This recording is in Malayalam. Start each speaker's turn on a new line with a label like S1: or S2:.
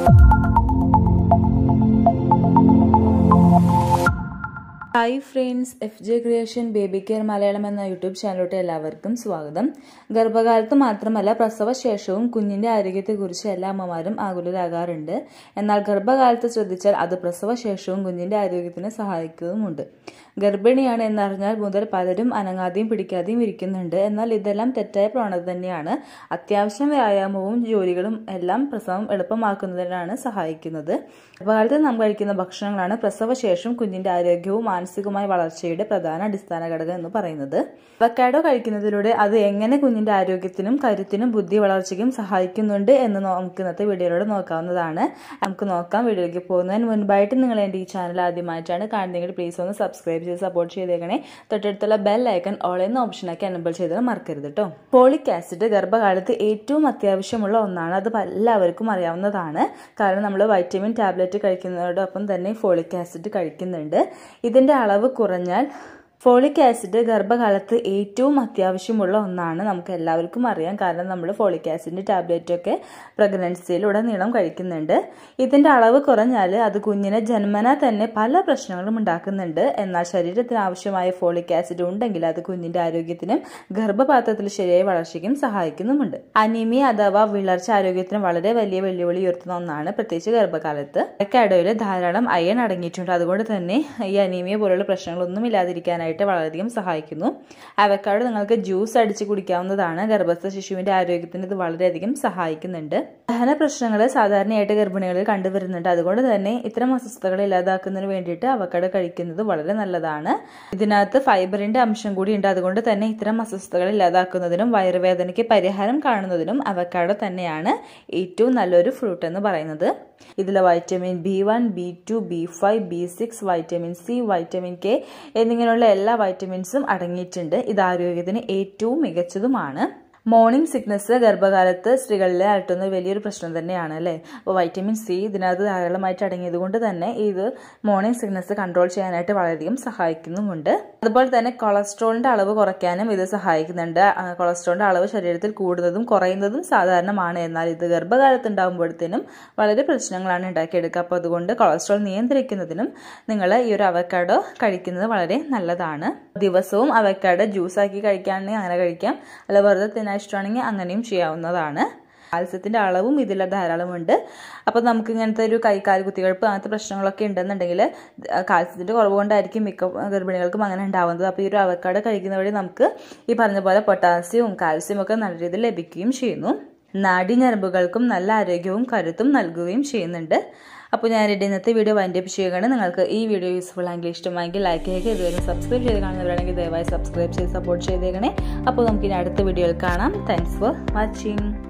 S1: hi friends F J creation baby care Malayalam എന്ന യൂട്യൂബ് ചാനലിലോട്ട് എല്ലാവർക്കും സ്വാഗതം ഗർഭകാലത്ത് മാത്രമല്ല പ്രസവശേഷവും കുഞ്ഞിന്റെ ആരോഗ്യത്തെക്കുറിച്ച് എല്ലാ അമ്മമാരും ആകുലരാകാറുണ്ട് എന്നാൽ ഗർഭകാലത്ത് ശ്രദ്ധിച്ചാൽ അത് പ്രസവശേഷവും കുഞ്ഞിന്റെ ആരോഗ്യത്തിന് സഹായിക്കുന്നുമുണ്ട് ഗർഭിണിയാണ് എന്നറിഞ്ഞാൽ മുതൽ പലരും അനങ്ങാതെയും പിടിക്കാതെയും ഇരിക്കുന്നുണ്ട് എന്നാൽ ഇതെല്ലാം തെറ്റായ പ്രവണത തന്നെയാണ് അത്യാവശ്യം വ്യായാമവും ജോലികളും എല്ലാം പ്രസവം എളുപ്പമാക്കുന്നതിനാണ് സഹായിക്കുന്നത് ഗർഭകാലത്ത് നാം കഴിക്കുന്ന ഭക്ഷണങ്ങളാണ് പ്രസവശേഷം കുഞ്ഞിന്റെ ആരോഗ്യവും മാനസികമായ വളർച്ചയുടെ പ്രധാന അടിസ്ഥാന ഘടകം എന്ന് പറയുന്നത് അവക്കാഡോ കഴിക്കുന്നതിലൂടെ അത് എങ്ങനെ കുഞ്ഞിന്റെ ആരോഗ്യത്തിനും കരുത്തിനും ബുദ്ധി വളർച്ചയ്ക്കും സഹായിക്കുന്നുണ്ട് എന്ന് നമുക്ക് ഇന്നത്തെ വീഡിയോയിലൂടെ നോക്കാവുന്നതാണ് നമുക്ക് നോക്കാം വീഡിയോയിലേക്ക് പോകുന്നതിന് മുൻപായിട്ട് നിങ്ങൾ എൻ്റെ ഈ ചാനൽ ആദ്യമായിട്ടാണ് കാണുന്നതെങ്കിൽ പ്ലീസ് ഒന്ന് സബ്സ്ക്രൈബ് ചെയ്ത് സപ്പോർട്ട് ചെയ്തേക്കണേ തൊട്ടടുത്തുള്ള ബെൽ ഐക്കൺ ഓൾ എന്ന ഓപ്ഷനാക്കി എനബിൾ ചെയ്തത് മറക്കരുത് കേട്ടോ ഫോളിക് ആസിഡ് ഗർഭകാലത്ത് ഏറ്റവും അത്യാവശ്യമുള്ള ഒന്നാണ് അത് എല്ലാവർക്കും അറിയാവുന്നതാണ് കാരണം നമ്മൾ വൈറ്റമിൻ ടാബ്ലറ്റ് കഴിക്കുന്നതോടൊപ്പം തന്നെ ഫോളിക് ആസിഡ് കഴിക്കുന്നുണ്ട് ഇതിന്റെ അളവ് കുറഞ്ഞാൽ ഫോളിക് ആസിഡ് ഗർഭകാലത്ത് ഏറ്റവും അത്യാവശ്യമുള്ള ഒന്നാണ് നമുക്ക് എല്ലാവർക്കും അറിയാം കാരണം നമ്മൾ ഫോളിക് ആസിഡിന്റെ ടാബ്ലറ്റ് ഒക്കെ പ്രഗ്നൻസിയിലുടനീളം കഴിക്കുന്നുണ്ട് ഇതിന്റെ അളവ് കുറഞ്ഞാൽ അത് കുഞ്ഞിനെ ജന്മന തന്നെ പല പ്രശ്നങ്ങളും ഉണ്ടാക്കുന്നുണ്ട് എന്നാൽ ശരീരത്തിന് ആവശ്യമായ ഫോളിക് ആസിഡ് ഉണ്ടെങ്കിൽ അത് കുഞ്ഞിന്റെ ആരോഗ്യത്തിനും ഗർഭപാത്രത്തിൽ ശരിയായ വളർച്ചയ്ക്കും സഹായിക്കുന്നുമുണ്ട് അനീമിയ അഥവാ വിളർച്ച ആരോഗ്യത്തിന് വളരെ വലിയ വെല്ലുവിളി ഉയർത്തുന്ന ഒന്നാണ് പ്രത്യേകിച്ച് ഗർഭകാലത്ത് കാഡോയിൽ ധാരാളം അയൺ അടങ്ങിയിട്ടുണ്ട് അതുകൊണ്ട് തന്നെ ഈ അനീമിയ പോലുള്ള പ്രശ്നങ്ങളൊന്നും ഇല്ലാതിരിക്കാനായിട്ട് വളരെയധികം സഹായിക്കുന്നു അവക്കാഡോ നിങ്ങൾക്ക് ജ്യൂസ് അടിച്ച് കുടിക്കാവുന്നതാണ് ഗർഭസ്ഥ ശിശുവിന്റെ ആരോഗ്യത്തിന് ഇത് വളരെയധികം സഹായിക്കുന്നുണ്ട് ദഹന പ്രശ്നങ്ങൾ സാധാരണയായിട്ട് ഗർഭിണികളിൽ കണ്ടുവരുന്നുണ്ട് അതുകൊണ്ട് തന്നെ ഇത്തരം അസ്വസ്ഥതകൾ ഇല്ലാതാക്കുന്നതിന് വേണ്ടിയിട്ട് അവക്കാഡോ കഴിക്കുന്നത് വളരെ നല്ലതാണ് ഇതിനകത്ത് ഫൈബറിന്റെ അംശം കൂടി ഉണ്ട് അതുകൊണ്ട് തന്നെ ഇത്തരം അസ്വസ്ഥതകൾ ഇല്ലാതാക്കുന്നതിനും വയറുവേദനയ്ക്ക് പരിഹാരം കാണുന്നതിനും അവക്കാഡോ തന്നെയാണ് ഏറ്റവും നല്ലൊരു ഫ്രൂട്ട് എന്ന് പറയുന്നത് ഇതിൽ vitamin B one B two B five B six vitamin C vitamin K എന്നിങ്ങനെയുള്ള എല്ലാ വൈറ്റമിൻസും അടങ്ങിയിട്ടുണ്ട് ഇത് ആരോഗ്യത്തിന് ഏറ്റവും മികച്ചതുമാണ് മോർണിംഗ് സിക്നസ് ഗർഭകാലത്ത് സ്ത്രീകളിൽ അലട്ടുന്ന വലിയൊരു പ്രശ്നം തന്നെയാണ് അല്ലേ അപ്പോൾ വൈറ്റമിൻ സി ഇതിനകത്ത് ധാരാളമായിട്ട് അടങ്ങിയത് കൊണ്ട് തന്നെ ഇത് മോർണിംഗ് സിക്നസ് കൺട്രോൾ ചെയ്യാനായിട്ട് വളരെയധികം സഹായിക്കുന്നുമുണ്ട് അതുപോലെ തന്നെ കൊളസ്ട്രോളിന്റെ അളവ് കുറയ്ക്കാനും ഇത് സഹായിക്കുന്നുണ്ട് കൊളസ്ട്രോളിന്റെ അളവ് ശരീരത്തിൽ കൂടുന്നതും കുറയുന്നതും സാധാരണമാണ് എന്നാൽ ഇത് ഗർഭകാലത്ത് ഉണ്ടാകുമ്പോഴത്തേനും വളരെ പ്രശ്നങ്ങളാണ് ഉണ്ടാക്കിയെടുക്കുക അപ്പോൾ അതുകൊണ്ട് കൊളസ്ട്രോൾ നിയന്ത്രിക്കുന്നതിനും നിങ്ങൾ ഈ ഒരു അവക്കാഡോ കഴിക്കുന്നത് വളരെ നല്ലതാണ് ദിവസവും അവക്കാഡോ ജ്യൂസാക്കി കഴിക്കുകയാണെങ്കിൽ അങ്ങനെ കഴിക്കാം അല്ല വെറുതെ തിന്നാൻ ഇഷ്ടമാണെങ്കിൽ അങ്ങനെയും ചെയ്യാവുന്നതാണ് കാൽസ്യത്തിന്റെ അളവും ഇതിൽ ധാരാളമുണ്ട് അപ്പോൾ നമുക്ക് ഇങ്ങനത്തെ ഒരു കൈകാൽ കുത്തികഴുപ്പ് അങ്ങനത്തെ പ്രശ്നങ്ങളൊക്കെ ഉണ്ടെന്നുണ്ടെങ്കിൽ കാൽസ്യത്തിന്റെ കുറവ് കൊണ്ടായിരിക്കും മിക്ക ഗർഭിണികൾക്കും അങ്ങനെ ഉണ്ടാവുന്നത് അപ്പോൾ ഈ ഒരു അവക്കാട് കഴിക്കുന്ന വഴി നമുക്ക് ഈ പറഞ്ഞ പോലെ പൊട്ടാസ്യവും കാൽസ്യവും ഒക്കെ നല്ല രീതിയിൽ ലഭിക്കുകയും ചെയ്യുന്നു നാഡീഞരമ്പുകൾക്കും നല്ല ആരോഗ്യവും കരുത്തും നൽകുകയും ചെയ്യുന്നുണ്ട് അപ്പോൾ ഞാൻ ഇന്നത്തെ വീഡിയോ വൈൻഡ് അപ്പ് ചെയ്യുകയാണ് നിങ്ങൾക്ക് ഈ വീഡിയോ യൂസ്ഫുൾ ആണെങ്കിൽ ഇഷ്ടമായെങ്കിൽ ലൈക്ക് ചെയ്യുക ഇതുവരെ സബ്സ്ക്രൈബ് ചെയ്ത് കാണുന്നവരാണെങ്കിൽ ദയവായി സബ്സ്ക്രൈബ് ചെയ്ത് സപ്പോർട്ട് ചെയ്തേക്കണേ അപ്പോൾ നമുക്ക് ഇനി അടുത്ത വീഡിയോയിൽ കാണാം താങ്ക്സ് ഫോർ വാച്ചിങ്